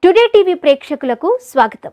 today TV ప్రేక్షకులకు స్వాగతం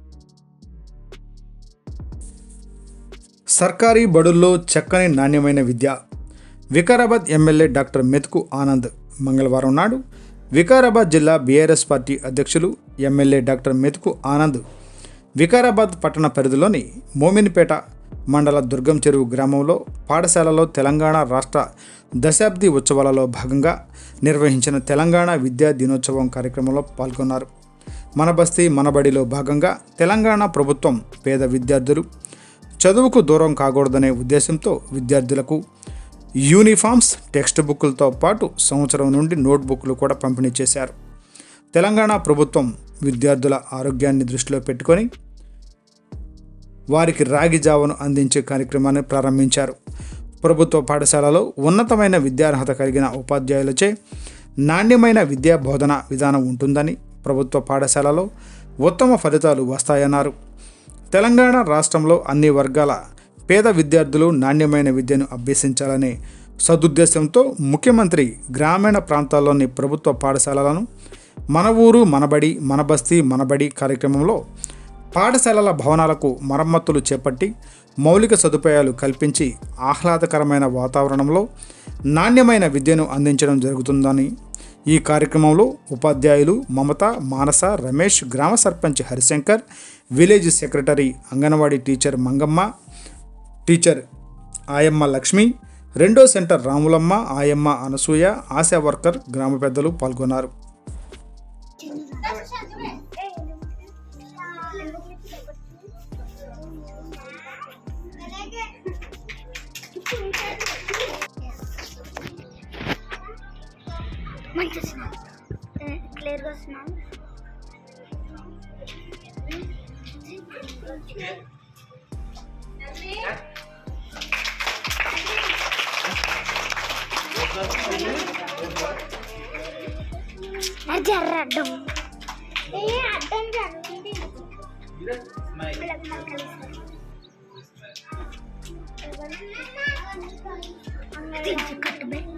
సర్కారీ బడుల్లో చక్కని నాణ్యమైన విద్య వికారాబాద్ ఎమ్మెల్యే డాక్టర్ మెతుకు ఆనంద్ మంగళవారం నాడు వికారాబాద్ జిల్లా బీఆర్ఎస్ పార్టీ అధ్యక్షులు ఎమ్మెల్యే డాక్టర్ మెతుకు ఆనంద్ వికారాబాద్ పట్టణ పరిధిలోని మోమిన్పేట మండల దుర్గం చెరువు గ్రామంలో పాఠశాలలో తెలంగాణ రాష్ట్ర దశాబ్ది ఉత్సవాలలో భాగంగా నిర్వహించిన తెలంగాణ విద్యా దినోత్సవం కార్యక్రమంలో పాల్గొన్నారు మన బస్తీ మనబడిలో భాగంగా తెలంగాణ ప్రభుత్వం పేద విద్యార్థులు చదువుకు దూరం కాకూడదనే ఉద్దేశంతో విద్యార్థులకు యూనిఫామ్స్ టెక్స్ట్ బుక్లతో పాటు సంవత్సరం నుండి నోట్బుక్లు కూడా పంపిణీ చేశారు తెలంగాణ ప్రభుత్వం విద్యార్థుల ఆరోగ్యాన్ని దృష్టిలో పెట్టుకొని వారికి రాగి జావను అందించే కార్యక్రమాన్ని ప్రారంభించారు ప్రభుత్వ పాఠశాలలో ఉన్నతమైన విద్యార్హత కలిగిన ఉపాధ్యాయులచే నాణ్యమైన విద్యా బోధన విధానం ఉంటుందని ప్రభుత్వ పాఠశాలలో ఉత్తమ ఫలితాలు వస్తాయన్నారు తెలంగాణ రాష్ట్రంలో అన్ని వర్గాల పేద విద్యార్థులు నాణ్యమైన విద్యను అభ్యసించాలనే సదుద్దేశంతో ముఖ్యమంత్రి గ్రామీణ ప్రాంతాల్లోని ప్రభుత్వ పాఠశాలలను మన ఊరు మనబడి మన బస్తీ మనబడి కార్యక్రమంలో పాఠశాలల భవనాలకు మరమ్మతులు చేపట్టి మౌలిక సదుపాయాలు కల్పించి ఆహ్లాదకరమైన వాతావరణంలో నాణ్యమైన విద్యను అందించడం జరుగుతుందని ఈ కార్యక్రమంలో ఉపాధ్యాయులు మమత మానస రమేష్ గ్రామ sarpanch Harishankar village secretary anganwadi teacher Mangamma teacher ఆయమ్మ లక్ష్మి రెండో సెంటర్ రాములమ్మ ఆయమ్మ అనసూయ ఆశా వర్కర్ గ్రామ పెద్దలు పాల్గొన్నారు మంచి వస్తున్నాం క్లియర్గా వస్తున్నాం జర్ర అడ్డం ఏ అడ్డం జరుగుతుంది కట్టుబడి